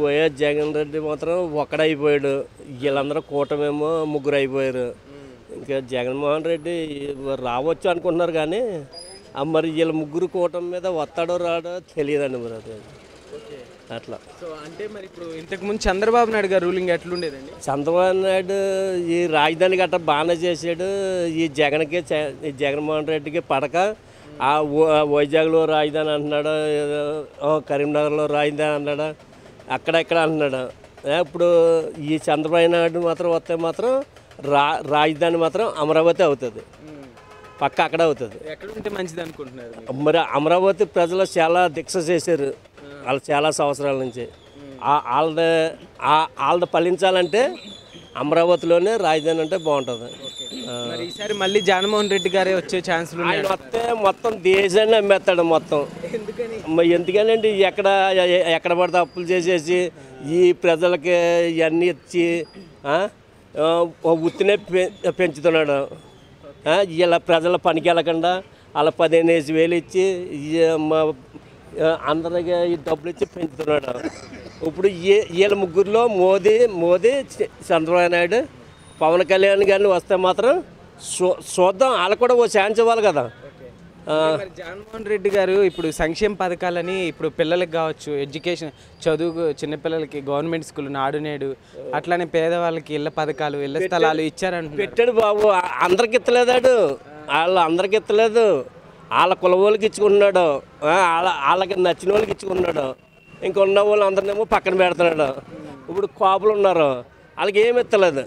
YS Jagan Reddy మాత్రం ఒక్కడైపోయాడు వీళ్ళందరూ కూటమేమో ముగ్గురు అయిపోయారు ఇంకా జగన్మోహన్ రెడ్డి రావచ్చు అనుకుంటున్నారు కానీ ఆ మరి వీళ్ళ ముగ్గురు కూటమి మీద వస్తాడో రాడో తెలియదండి మరి అది అట్లా సో అంటే మరి ఇప్పుడు ఇంతకు ముందు చంద్రబాబు నాయుడు గారు రూలింగ్ ఎట్లుండేదండి చంద్రబాబు నాయుడు ఈ రాజధాని గట్ట బాగానే చేశాడు ఈ జగన్కి చ- ఈ జగన్మోహన్ రెడ్డికి పడక ఆ ఓ- వైజాగ్లో రాజధాని అంటున్నాడు ఏదో, ఓ కరీంనగర్లో రాజధాని అన్నాడు అక్కడెక్కడ అంటున్నాడు ఏ, ఇప్పుడు ఈ చంద్రబాబు నాయుడు మాత్రం వస్తే మాత్రం రా రాజధాని మాత్రం అమరావతి అవుతుంది పక్క అక్కడ అవుతుంది ఎక్కడ ఉంటే మంచిది అనుకుంటున్నారు మీరు? మరి అమరావతి ప్రజలు చాలా దీక్ష చేశారు వాళ్ళు చాలా సంవత్సరాల నుంచి ఆ- వాళ్ళది ఆ- వాళ్ళది ఫలించాలంటే అమరావతిలోనే రాజధాని అంటే బాగుంటుంది ఆ. మరి ఈసారి మళ్ళీ జగన్మోహన్ రెడ్డి గారే వచ్చే ఛాన్సులు ఉన్నాయి ఆయన వస్తే మొత్తం దేశాన్ని అమ్మేస్తాడు మొత్తం ఎందుకని మరి ఎందుకనండి ఎక్కడ ఎ- ఎక్కడ పడితే అప్పులు చేసేసి ఈ ప్రజలకి ఇవన్నీ ఇచ్చి ఆ, ఆ, ఉత్తినే పె- పెంచుతున్నాడు ఆ, ఇలా ప్రజల పనికి వెళ్ళకుండా అలా పదిహేను వేసి వేలు ఇచ్చి ఈ మా ఆ, అందరికి ఈ డబ్బులు ఇచ్చి పెంచుతున్నాడు ఇప్పుడు ఈ- వీళ్ళ ముగ్గురులో మోదీ మోదీ చ- చంద్రబాబు నాయుడు పవన్ కళ్యాణ్ గారిని వస్తే మాత్రం చూ చూద్దాం వాళ్ళకు కూడా ఓ ఛాన్స్ ఇవ్వాలి కదా ఆ, మరి జగన్మోహన్ రెడ్డి గారు ఇప్పుడు సంక్షేమ పథకాలని ఇప్పుడు పిల్లలకి కావచ్చు ఎడ్యుకేషన్ చదువు చిన్నపిల్లలకి గవర్నమెంట్ స్కూల్ నాడు నేడు అట్లానే పేదవాళ్ళకి ఇళ్ళ పథకాలు ఇళ్ళ స్థలాలు ఇచ్చారంటున్నారు పెట్టాడు బాబు ఆ- అందరికి ఇత్తలేదాడు వాళ్ళు అందరికి ఇత్తలేదు వాళ్ళ కుల వాళ్ళకి ఇచ్చుకుంటున్నాడు ఆ, వాళ్ళ వాళ్ళకి నచ్చిన వాళ్ళకి ఇచ్చుకున్నాడు ఇంకొన్న వాళ్ళు అందరినేమో పక్కన పెడుతున్నాడు ఇప్పుడు కాపులు ఉన్నారు వాళ్ళకి ఏమి ఇత్తలేదు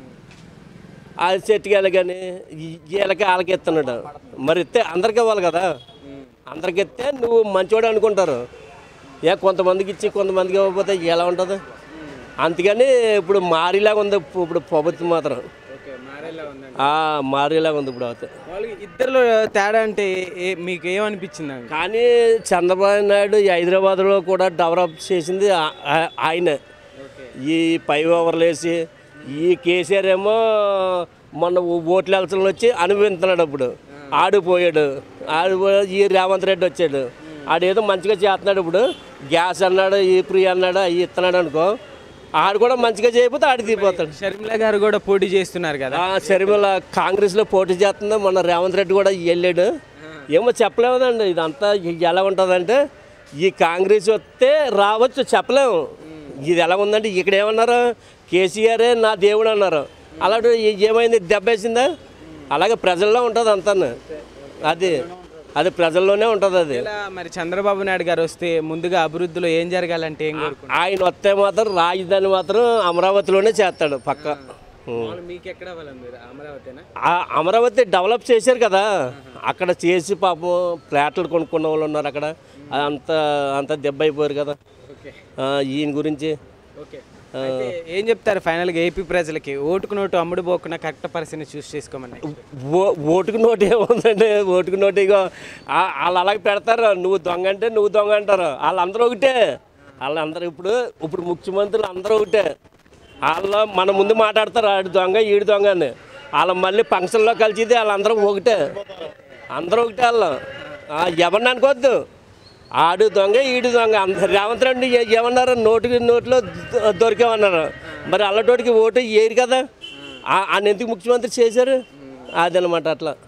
ఆ చెట్టుకి కానీ వీళ్ళకి వాళ్ళకి ఇస్తున్నాడు మరి ఇస్తే అందరికి ఇవ్వాలి కదా అందరికి ఇస్తే నువ్వు మంచివాడు అనుకుంటారు ఏ కొంతమందికి ఇచ్చి కొంతమందికి ఇవ్వకపోతే ఎలా ఉంటుంది అందుకని ఇప్పుడు మారిలాగా ఉంది ఇప్పుడు ప్రభుత్వం మాత్రం ఓకే మారేలా ఉందండి ఆ, మారేలాగా ఉంది ఇప్పుడు అయితే వాళ్ళు ఇద్దరిలో తేడా అంటే ఏ- మీకు ఏమనిపించిందండి కానీ చంద్రబాబు నాయుడు ఈ హైదరాబాద్లో కూడా డెవలప్ చేసింది ఆ- ఆ- ఆయనే ఈ పై ఓవర్లు వేసి ఈ కేసీఆర్ ఏమో మొన్న ఓట్ల ఎలక్షన్లు వచ్చి అనుభవిస్తున్నాడు అప్పుడు ఆడిపోయాడు ఆడిపోయి ఈ రేవంత్ రెడ్డి వచ్చాడు ఆడేదో మంచిగా చేస్తున్నాడు ఇప్పుడు గ్యాస్ అన్నాడు ఈ ఫ్రీ అన్నాడు అవి ఇస్తున్నాడు అనుకో ఆడు కూడా మంచిగా చేయకపోతే ఆడి తీపోతాడు షర్మిల గారు కూడా పోటీ చేస్తున్నారు కదా ఆ శర్మిల కాంగ్రెస్లో పోటీ చేస్తుంది మొన్న రేవంత్ రెడ్డి కూడా వెళ్ళాడు ఏమో చెప్పలేముదండి ఇదంతా ఎలా ఉంటుందంటే ఈ కాంగ్రెస్ వస్తే రావచ్చు చెప్పలేము ఇది ఎలా ఉందంటే ఇక్కడ ఏమన్నారు కేసీఆరే నా దేవుడు అన్నారు అలాంటి ఏమైంది దెబ్బేసిందా అలాగే ప్రజల్లో ఉంటుంది అంతా అది అది ప్రజల్లోనే ఉంటుంది అది ఇలా మరి చంద్రబాబు నాయుడు గారు వస్తే ముందుగా అభివృద్ధిలో ఏం జరగాలంటే ఏం కోరుకుంటారు ఆయన వస్తే మాత్రం రాజధాని మాత్రం అమరావతిలోనే చేస్తాడు పక్క ఉం. మీకు ఎక్కడ అవ్వాలండి మీరు అమరావతినా ఆ అమరావతి డెవలప్ చేశారు కదా అక్కడ చేసి పాపం ఫ్లాట్లు కొనుక్కున్న వాళ్ళు ఉన్నారు అక్కడ అంత అంత దెబ్బ అయిపోయారు కదా ఓకే ఆ, ఈయన గురించి ఓకే అయితే ఏం చెప్తారు ఫైనల్గా ఏపీ ప్రజలకి ఓటుకు నోటు అమ్ముడు పోకుండా కరెక్ట్ పరిస్థితిని చూస్ చేసుకోమని ఓ- ఓటుకు నోటు ఏముందండి ఓటుకు నోటు ఇగో ఆ- వాళ్ళు అలాగే పెడతారు నువ్వు దొంగ అంటే నువ్వు దొంగ అంటారు వాళ్ళందరూ ఒకటే వాళ్ళందరూ ఇప్పుడు ఇప్పుడు ముఖ్యమంత్రులు అందరూ ఒకటే వాళ్ళు మన ముందు మాట్లాడతారు ఆడు దొంగ ఈడు దొంగ అని వాళ్ళ మళ్ళీ ఫంక్షన్లో కలిసిది వాళ్ళందరూ ఒకటే అందరూ ఒకటే వాళ్ళు ఆ, ఎవరిని అనుకోవద్దు ఆడు దొంగ ఈడు దొంగ అందరు రేవంత్ రెడ్డి ఏ- ఏమన్నారు నోటికి నోట్లో దొ- దొరికామన్నారు మరి అల్లటోటికి ఓటు ఏరు కదా ఆ- ఆయన ఎందుకు ముఖ్యమంత్రి చేశారు అదనమాట అట్లా